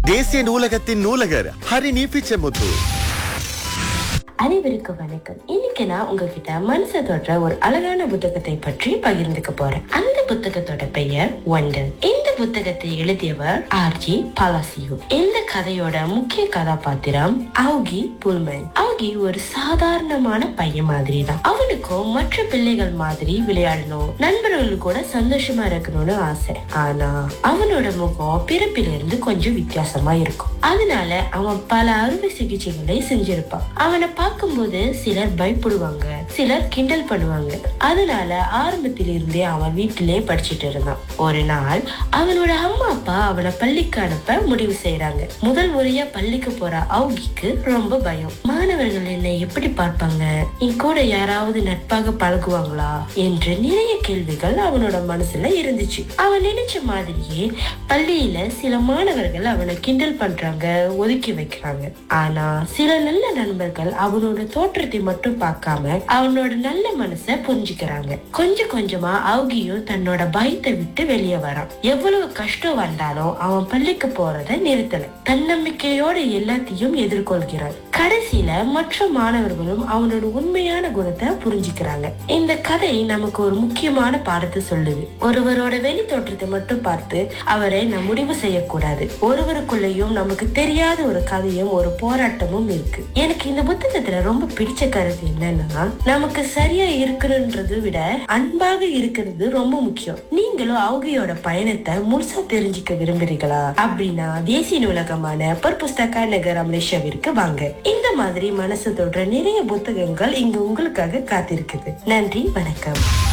தேசிய நூலகத்தின் நூலகர் ஹரிணி பிச்சமுத்து அனைவருக்கும் வணக்கம் இன்னைக்கு நான் உங்ககிட்ட மனசை தொடுற ஒரு அழகான புத்தகத்தை பற்றி பகிர்ந்துக்க போறேன் அந்த புத்தகத்தோட பெயர் ஒண்டர் இந்த புத்தகத்தை எழுதியவர் ஆர்ஜி பாலாசியோ இந்த கதையோட முக்கிய கதாபாத்திரம் அவுகி புல்மன் அவுகி ஒரு சாதாரணமான பையன் மாதிரி தான் அவனுக்கும் மற்ற பிள்ளைகள் மாதிரி விளையாடணும் நண்பர்கள் கூட சந்தோஷமா இருக்கணும்னு ஆசை ஆனா அவனோட முகம் பிறப்பிலிருந்து கொஞ்சம் வித்தியாசமா இருக்கும் அதனால அவன் பல அறுவை சிகிச்சைகளை செஞ்சிருப்பான் அவனை பார்க்கும்போது சிலர் பயப்படுவாங்க சிலர் கிண்டல் பண்ணுவாங்க அதனால ஆரம்பத்தில் இருந்தே அவன் வீட்டிலே படிச்சிட்டு இருந்தான் ஒரு நாள் அவனோட அம்மா அப்பா அவனை பள்ளிக்கு அனுப்ப முடிவு செய்யறாங்க முதல் முறையா பள்ளிக்கு போற அவுகிக்கு ரொம்ப பயம் மாணவர்கள் என்னை எப்படி பார்ப்பாங்க என் கூட யாராவது நட்பாக பழகுவாங்களா என்று நிறைய கேள்விகள் அவனோட மனசுல இருந்துச்சு அவன் நினைச்ச மாதிரியே பள்ளியில சில மாணவர்கள் அவனை கிண்டல் பண்றாங்க ஒதுக்கி வைக்கிறாங்க ஆனா சில நல்ல நண்பர்கள் அவனோட தோற்றத்தை மட்டும் பார்க்காம அவனோட நல்ல மனசை புரிஞ்சுக்கிறாங்க கொஞ்சம் கொஞ்சமா அவுகியும் தன்னோட பயத்தை விட்டு வெளியே வரான் எவ்வளவு கஷ்டம் வந்தாலும் அவன் பள்ளிக்கு போறத நிறுத்தல தன்னம்பிக்கையோட எல்லாத்தையும் எதிர்கொள்கிறான் கடைசியில மற்ற மாணவர்களும் அவனோட உண்மையான குணத்தை புரிஞ்சுக்கிறாங்க இந்த கதை நமக்கு ஒரு முக்கியமான பாடத்தை சொல்லுது ஒருவரோட வெளி தோற்றத்தை மட்டும் பார்த்து அவரை நாம் முடிவு செய்யக்கூடாது ஒருவருக்குள்ளேயும் நமக்கு தெரியாத ஒரு கதையும் ஒரு போராட்டமும் இருக்கு எனக்கு இந்த புத்தகத்துல ரொம்ப பிடிச்ச கருத்து என்னன்னா நமக்கு சரியா இருக்கணும்ன்றதை விட அன்பாக இருக்கிறது ரொம்ப முக்கியம் நீங்களும் அவுகையோட பயணத்தை முழுசா தெரிஞ்சுக்க விரும்புறீங்களா அப்படின்னா தேசிய நூலகமான பர்புஸ்தகா நகர் அமலேஷாவிற்கு வாங்க இந்த மாதிரி மனசு தொடுற நிறைய புத்தகங்கள் இங்க உங்களுக்காக காத்திருக்குது நன்றி வணக்கம்